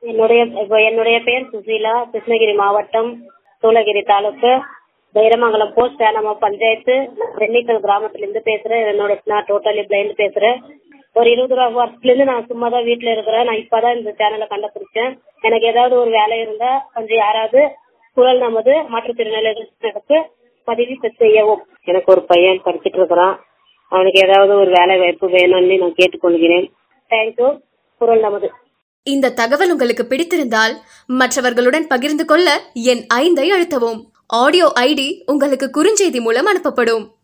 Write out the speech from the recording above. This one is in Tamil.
என்னுடைய இப்போ என்னுடைய பேர் சுசீலா கிருஷ்ணகிரி மாவட்டம் சூளகிரி தாலுக்கு வைரமங்கலம் போஸ்ட் நம்ம பஞ்சாயத்து வெள்ளிக்கல் கிராமத்துலேருந்து பேசுகிறேன் என்னோட நான் டோட்டலி பிளைண்ட் பேசுகிறேன் ஒரு இருபது ரூபா வருஷத்துலேருந்து நான் சும்மா தான் வீட்டில் இருக்கிறேன் நான் இப்போ தான் இந்த சேனலை கண்டுபிடிச்சேன் எனக்கு ஏதாவது ஒரு வேலை இருந்தால் கொஞ்சம் யாராவது குரல் நமது மாற்றுத்திறனாளிகளுக்கு பதிவு செய்யவும் எனக்கு ஒரு பையன் படிச்சிட்டு இருக்கிறான் அவனுக்கு ஏதாவது ஒரு வேலை வாய்ப்பு வேணும்னு நான் கேட்டுக்கொள்கிறேன் தேங்க்யூ குரல் நமது இந்த தகவல் உங்களுக்கு பிடித்திருந்தால் மற்றவர்களுடன் பகிர்ந்து கொள்ள என் ஐந்தை அழுத்தவும் ஆடியோ ஐடி உங்களுக்கு குறுஞ்செய்தி மூலம் அனுப்பப்படும்